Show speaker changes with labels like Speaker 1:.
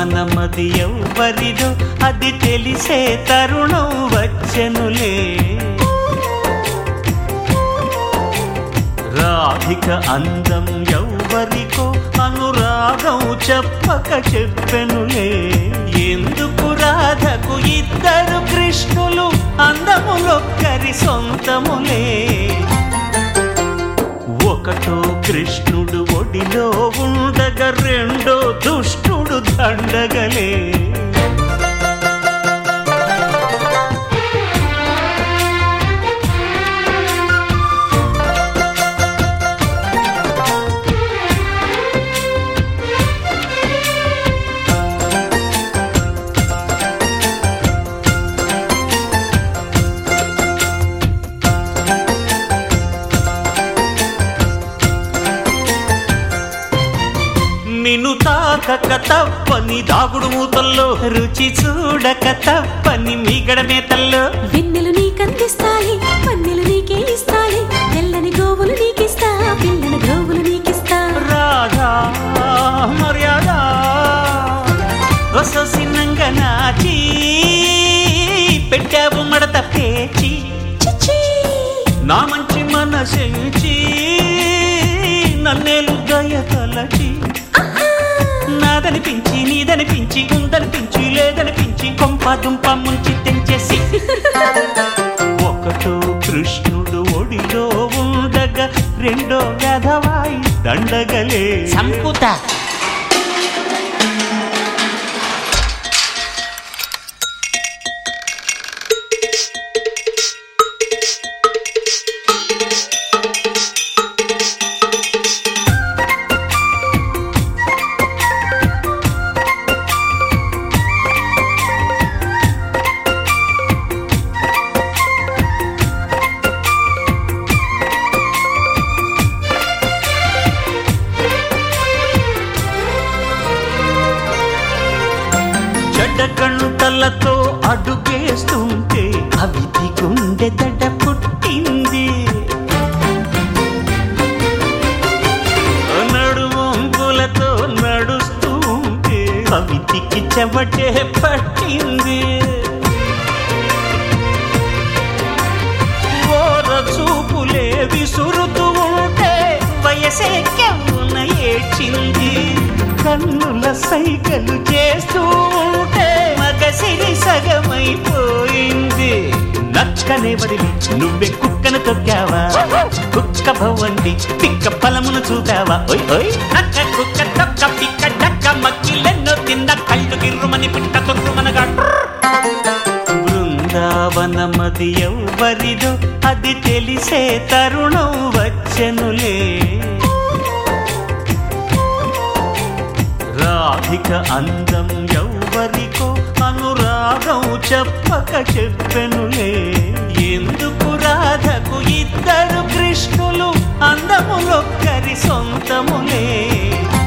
Speaker 1: బృందావనమది ఎవ్వరిదో అది తెలిసే తరుణం వచ్చెనులే రాధిక అందం ఎవ్వరికో అనురాగం చెప్పక చెప్పెనులే ఎందుకు రాధకు ఇద్దరు కృష్ణులు అందములొక్కరి సొంతములే ఒకటో కృష్ణుడు ఒడిలో ఉండగా రెండో దుష్టుడు దండగలే నిన్ను తాకక తప్పని దాగుడు మూతల్లో రుచి చూడక తప్పని మీగడ మేతల్లో
Speaker 2: వెన్నెలు నీకందిస్తాయి పన్నెలు నీకే ఇస్తాయి తెల్లని గోవులు నీకిస్తా పిల్లని గోవులు నీకిస్తా
Speaker 1: రాధా మర్యాద రససిన్నంగా నాచి పెట్టావు మడత పేచి
Speaker 2: చిచ్చీ
Speaker 1: నా మంచి మనసించి నన్నేలు దయ తలచి నాదనిపించి నీదనిపించి ఉందనిపించి లేదనిపించి కొంప దుంప ముంచి తెంచేసి ఒకటో కృష్ణుడు ఒడిలో ఉండగా రెండో గధవాయి దండగలే
Speaker 3: సంపుత
Speaker 1: చెడ్డ కంటలతో అడుగేస్తుంటే అవిటి గుండె దడ పుట్టింది నడువంపులతో నడుస్తూ ఉంటే కవితికి చెవటే పట్టింది ఓర చూపులే విసురుతూ ఉంటే వయసే కెవ్వున ఏడ్చింది కన్నుల సైకలు చేస్తూ ఉంటే మగసిరి సగమైపోయింది నక్కనే వదిలి నువ్వే కుక్కను తొక్కావా కుక్క భవండి పిక్క ఫలమును చూపావా ఓయ్ ఓయ్
Speaker 3: నక్క కుక్క తొక్క పిక్క డక్క మక్కిలెన్నో తిన్న కళ్ళు గిర్రుమని పిట్ట తొర్రుమనగా
Speaker 1: బృందావనమది ఎవ్వరిదో అది తెలిసే తరుణం వచ్చెనులే రాధిక అందం ఎవ్వరికో అనురాగం చెప్పక చెప్పెనులే ఎందుకు రాధకు ఇద్దరు కృష్ణులు అందములొక్కరి సొంతములే